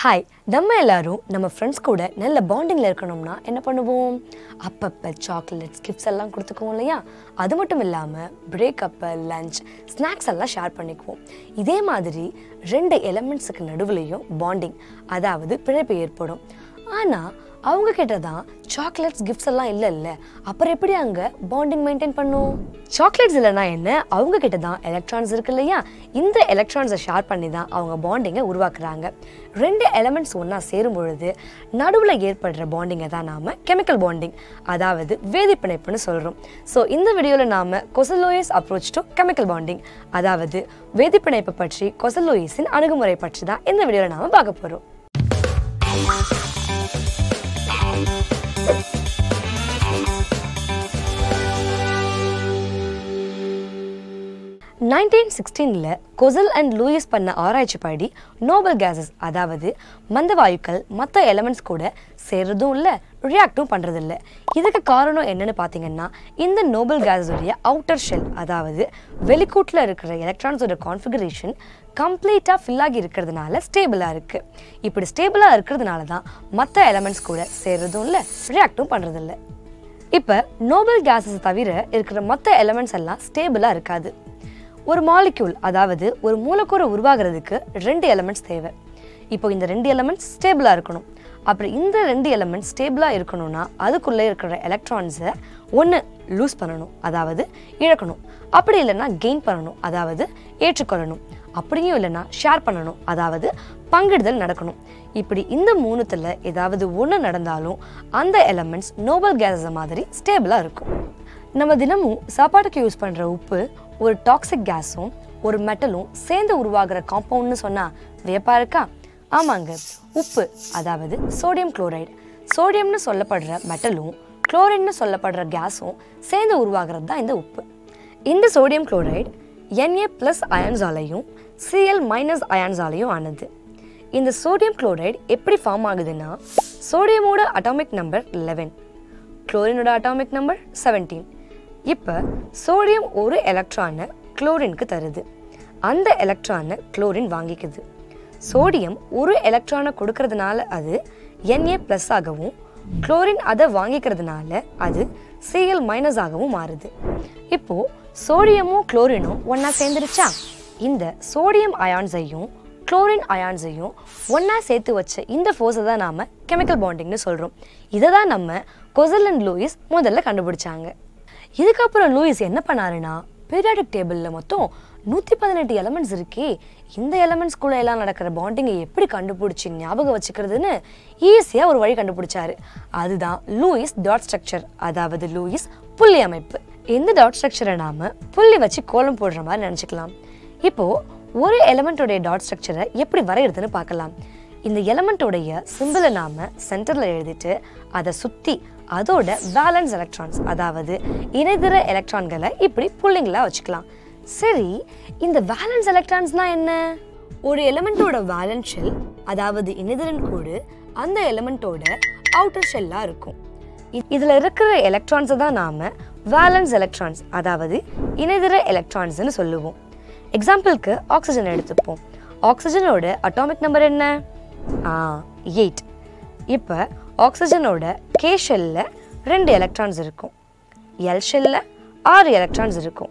hi நம்ம எல்லாரும் நம்ம ஃப்ரெண்ட்ஸ் கூட நல்ல பாண்டிங்கில் இருக்கணும்னா என்ன பண்ணுவோம் அப்பப்போ சாக்லேட்ஸ் கிஃப்ட்ஸ் எல்லாம் கொடுத்துக்குவோம் இல்லையா அது மட்டும் இல்லாமல் பிரேக்கப்பை லஞ்ச் ஸ்நாக்ஸ் எல்லாம் ஷேர் பண்ணிக்குவோம் இதே மாதிரி ரெண்டு எலமெண்ட்ஸுக்கு நடுவுலையும் பாண்டிங் அதாவது பிழைப்பு ஏற்படும் ஆனால் அவங்க கிட்ட தான் சாக்லேட்ஸ் கிஃப்ட்ஸ் எல்லாம் இல்லை இல்லை அப்புறம் எப்படி அங்கே பாண்டிங் மெயின்டைன் பண்ணும் சாக்லேட்ஸ் இல்லைன்னா என்ன அவங்க கிட்ட தான் எலக்ட்ரான்ஸ் இருக்கு இல்லையா இந்த எலக்ட்ரான்ஸை ஷேர் பண்ணி தான் அவங்க பாண்டிங்கை உருவாக்குறாங்க ரெண்டு எலமெண்ட்ஸ் ஒன்றா சேரும் பொழுது நடுவில் ஏற்படுற பாண்டிங்கை தான் நாம் கெமிக்கல் பாண்டிங் அதாவது வேதிப்பிணைப்புன்னு சொல்கிறோம் ஸோ இந்த வீடியோவில் நாம் Kossel Lewis approach to chemical bonding அதாவது வேதிப்பிணைப்பு பற்றி கொசலோயிஸின் அணுகுமுறை பற்றி தான் இந்த வீடியோவில் நாம் பார்க்க போகிறோம் நைன்டீன் சிக்ஸ்டீனில் கொசல் அண்ட் லூயிஸ் பண்ண ஆராய்ச்சி படி நோபல் கேஸஸ் அதாவது மந்த வாயுக்கள் மற்ற எலமெண்ட்ஸ் கூட சேர்றதும் இல்லை ரியாக்டும் பண்ணுறதில்ல இதுக்கு காரணம் என்னன்னு பார்த்தீங்கன்னா இந்த நோபல் கேஸஸுடைய அவுட்டர் ஷெல் அதாவது வெளிக்கூட்டில் இருக்கிற எலக்ட்ரான்ஸோட கான்ஃபிகரேஷன் கம்ப்ளீட்டாக ஃபில் ஆகி இருக்கிறதுனால ஸ்டேபிளாக இருக்குது இப்படி ஸ்டேபிளாக இருக்கிறதுனால தான் மற்ற எலமெண்ட்ஸ் கூட சேர்றதும் இல்லை ரியாக்டும் பண்ணுறதில்ல இப்போ நோபல் கேஸஸ் தவிர இருக்கிற மற்ற எலமெண்ட்ஸ் எல்லாம் ஸ்டேபிளாக இருக்காது ஒரு மாலிக்யூல் அதாவது ஒரு மூலக்கூறு உருவாகிறதுக்கு ரெண்டு எலமெண்ட்ஸ் தேவை இப்போ இந்த ரெண்டு எலமெண்ட்ஸ் ஸ்டேபிளாக இருக்கணும் அப்புறம் இந்த ரெண்டு எலமெண்ட்ஸ் ஸ்டேபிளாக இருக்கணும்னா அதுக்குள்ளே இருக்கிற எலக்ட்ரான்ஸை ஒன்று லூஸ் பண்ணணும் அதாவது இழக்கணும் அப்படி இல்லைன்னா கெயின் பண்ணணும் அதாவது ஏற்றுக்கொள்ளணும் அப்படியும் இல்லைன்னா ஷேர் பண்ணணும் அதாவது பங்கிடுதல் நடக்கணும் இப்படி இந்த மூணுத்தில் ஏதாவது ஒன்று நடந்தாலும் அந்த எலமெண்ட்ஸ் நோபல் கேஸஸ் மாதிரி ஸ்டேபிளாக இருக்கும் நம்ம தினமும் சாப்பாட்டுக்கு யூஸ் பண்ணுற உப்பு ஒரு டாக்ஸிக் கேஸும் ஒரு மெட்டலும் சேர்ந்து உருவாகிற காம்பவுண்ட்னு சொன்னால் வியப்பா இருக்கா ஆமாங்க உப்பு அதாவது சோடியம் குளோரைடு சோடியம்னு சொல்லப்படுற மெட்டலும் குளோரின்னு சொல்லப்படுற கேஸும் சேர்ந்து உருவாகிறது தான் இந்த உப்பு இந்த சோடியம் குளோரைடு Na ப்ளஸ் அயன்ஸாலையும் Cl மைனஸ் அயன்ஸாலையும் ஆனது இந்த சோடியம் குளோரைடு எப்படி ஃபார்ம் ஆகுதுன்னா சோடியமோட அட்டாமிக் நம்பர் லெவன் குளோரினோட அட்டாமிக் நம்பர் செவன்டீன் இப்போ சோடியம் ஒரு எலக்ட்ரானை குளோரினுக்கு தருது அந்த எலக்ட்ரானை குளோரின் வாங்கிக்குது சோடியம் ஒரு எலக்ட்ரானை கொடுக்கறதுனால அது Na ப்ளஸ் ஆகவும் குளோரின் அதை வாங்கிக்கிறதுனால அது Cl மைனஸ் ஆகவும் மாறுது இப்போ சோடியமும் குளோரினும் ஒன்றா சேர்ந்துருச்சா இந்த சோடியம் அயான்ஸையும் குளோரின் அயான்ஸையும் ஒன்றா சேர்த்து வச்ச இந்த ஃபோர்ஸை தான் நாம் கெமிக்கல் பாண்டிங்னு சொல்கிறோம் இதை தான் நம்ம கொசல் அண்ட் லூயிஸ் முதல்ல கண்டுபிடிச்சாங்க இதுக்கப்புறம் லூயிஸ் என்ன பண்ணாருன்னா பீரியாடிக் டேபிளில் மொத்தம் நூற்றி பதினெட்டு எலமெண்ட்ஸ் இருக்கே இந்த எலமெண்ட்ஸ் கூட எல்லாம் நடக்கிற பாண்டிங்கை எப்படி கண்டுபிடிச்சி ஞாபகம் வச்சுக்கிறதுன்னு ஈஸியாக ஒரு வழி கண்டுபிடிச்சாரு அதுதான் லூயிஸ் டாட் ஸ்ட்ரக்சர் அதாவது லூயிஸ் புள்ளி அமைப்பு இந்த டாட் ஸ்ட்ரக்சரை நாம புள்ளி வச்சு கோலம் போடுற மாதிரி நினச்சிக்கலாம் இப்போ ஒரு எலமெண்ட்டோடைய டாட் ஸ்ட்ரக்சரை எப்படி வரைகிறதுன்னு பார்க்கலாம் இந்த எலமெண்ட்டோடைய சிம்பிளை நாம சென்டரில் எழுதிட்டு அதை சுற்றி அதோட வேலன்ஸ் எலக்ட்ரான்ஸ் அதாவது இணைதிர எலக்ட்ரான்களை இப்படி புள்ளிங்களாக வச்சுக்கலாம் சரி இந்த வேலன்ஸ் எலக்ட்ரான்ஸ்னா என்ன ஒரு எலமெண்ட்டோட வேலன்ஸ் ஷெல் அதாவது இணைதிரன் கூடு அந்த எலமெண்ட்டோட அவுட்டர் ஷெல்லாக இருக்கும் இ- இதுல இருக்கிற எலக்ட்ரான்ஸை தான் நாம வேலன்ஸ் எலக்ட்ரான்ஸ் அதாவது இணைதிர எலக்ட்ரான்ஸ்னு சொல்லுவோம் எக்ஸாம்பிளுக்கு ஆக்சிஜன் எடுத்துப்போம் ஆக்சிஜனோட அட்டாமிக் நம்பர் என்ன ஆ எயிட் இப்போ ஆக்சிஜனோட கே ஷெல்ல ரெண்டு எலக்ட்ரான்ஸ் இருக்கும் எல் ஷெல்ல ஆறு எலக்ட்ரான்ஸ் இருக்கும்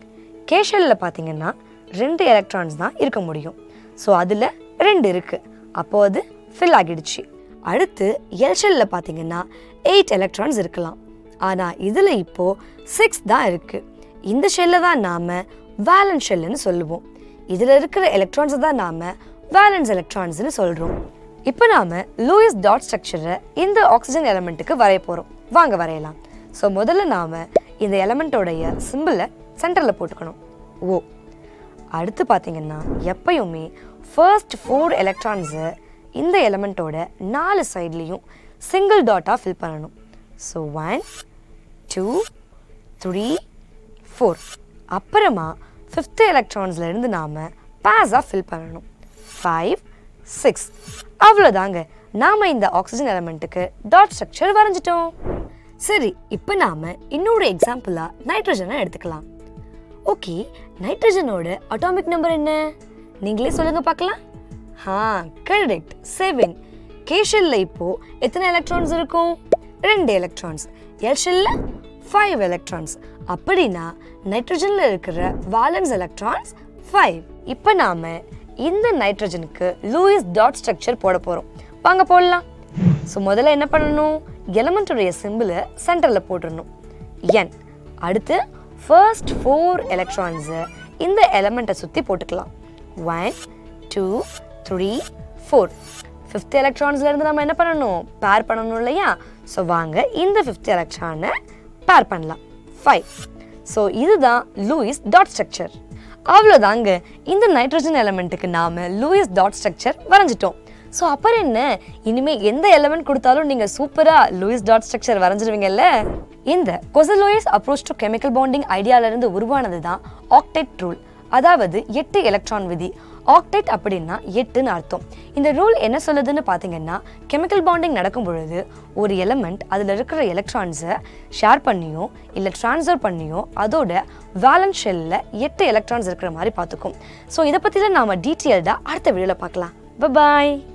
கே ஷெல்லில் பார்த்தீங்கன்னா ரெண்டு எலக்ட்ரான்ஸ் தான் இருக்க முடியும் ஸோ அதில் ரெண்டு இருக்குது அப்போ அது ஃபில் ஆகிடுச்சு அடுத்து எல் ஷெல்லில் பார்த்தீங்கன்னா எயிட் எலக்ட்ரான்ஸ் இருக்கலாம் ஆனால் இதில் இப்போது சிக்ஸ் தான் இருக்குது இந்த ஷெல்லை தான் நாம் வேலன்ஸ் ஷெல்லுன்னு சொல்லுவோம் இதில் இருக்கிற எலக்ட்ரான்ஸை தான் நாம் வேலன்ஸ் எலக்ட்ரான்ஸ்னு சொல்கிறோம் இப்போ நாம லூயிஸ் டாட் ஸ்ட்ரக்சரை இந்த ஆக்சிஜன் எலமெண்ட்டுக்கு வரைய போகிறோம் வாங்க வரையலாம் ஸோ முதல்ல நாம இந்த எலமெண்ட்டோடைய சிம்பிளை சென்டரில் போட்டுக்கணும் ஓ அடுத்து பார்த்தீங்கன்னா எப்பயுமே ஃபர்ஸ்ட் ஃபோர் எலக்ட்ரான்ஸை இந்த எலமெண்ட்டோட நாலு சைட்லேயும் சிங்கிள் டாட்டாக ஃபில் பண்ணணும் so one two three four அப்புறமா ஃபிஃப்த்து எலக்ட்ரான்ஸ்லேருந்து நாம் பேஸாக ஃபில் பண்ணணும் ஃபைவ் சிக்ஸ் அவ்வளோதாங்க நாம் இந்த ஆக்சிஜன் எலமெண்ட்டுக்கு டாட் ஸ்ட்ரக்சர் வரைஞ்சிட்டோம் சரி இப்போ நாம் இன்னொரு எக்ஸாம்பிளாக நைட்ரஜனை எடுத்துக்கலாம் ஓகே நைட்ரஜனோட அட்டாமிக் நம்பர் என்ன நீங்களே சொல்லுங்க பார்க்கலாம் ஹா கரெக்ட் செவன் கே ஷெல்ல இப்போ எத்தனை எலக்ட்ரான்ஸ் இருக்கும் ரெண்டு எலக்ட்ரான்ஸ் எல் ஷெல்ல ஃபைவ் எலக்ட்ரான்ஸ் அப்படின்னா நைட்ரஜன்ல இருக்கிற வேலன்ஸ் எலக்ட்ரான்ஸ் ஃபைவ் இப்போ நாம இந்த நைட்ரஜனுக்கு லூயிஸ் டாட் ஸ்ட்ரக்சர் போட போறோம் வாங்க போடலாம் ஸோ முதல்ல என்ன பண்ணணும் எலமெண்ட்டுடைய சிம்பிளை சென்டரில் போட்டுடணும் என் அடுத்து ஃபர்ஸ்ட் ஃபோர் எலக்ட்ரான்ஸை இந்த எலமெண்ட்டை சுற்றி போட்டுக்கலாம் one two three four fifth எலக்ட்ரான்ஸ்லேருந்து நம்ம என்ன பண்ணணும் பேர் பண்ணணும் இல்லையா ஸோ வாங்க இந்த ஃபிஃப்த் எலக்ட்ரானை பேர் பண்ணலாம் ஃபைவ் ஸோ இதுதான் லூயிஸ் டாட் ஸ்ட்ரக்சர் அவ்வளோதாங்க இந்த நைட்ரஜன் எலமெண்ட்டுக்கு நாம லூயிஸ் டாட் ஸ்ட்ரக்சர் வரைஞ்சிட்டோம் ஸோ அப்புறம் என்ன இனிமே எந்த எலமெண்ட் கொடுத்தாலும் நீங்க சூப்பரா லூயிஸ் டாட் ஸ்ட்ரக்சர் வரைஞ்சிருவீங்கல்ல இந்த Kossel Lewis approach to chemical bonding ஐடியால இருந்து உருவானது தான் ஆக்டெட் ரூல் அதாவது எட்டு எலக்ட்ரான் விதி ஆக்டெட் அப்படின்னா எட்டுன்னு அர்த்தம் இந்த ரூல் என்ன சொல்லுதுன்னு பார்த்தீங்கன்னா கெமிக்கல் பாண்டிங் நடக்கும் பொழுது ஒரு எலமெண்ட் அதில் இருக்கிற எலக்ட்ரான்ஸை ஷேர் பண்ணியோ இல்லை ட்ரான்ஸ்ஃபர் பண்ணியோ அதோட வேலன்ஸ் ஷெல்லில் எட்டு எலக்ட்ரான்ஸ் இருக்கிற மாதிரி பார்த்துக்கும் ஸோ இதை பற்றிலாம் நாம் டீட்டெயில்டாக அடுத்த வீடியோவில் பார்க்கலாம் பாய்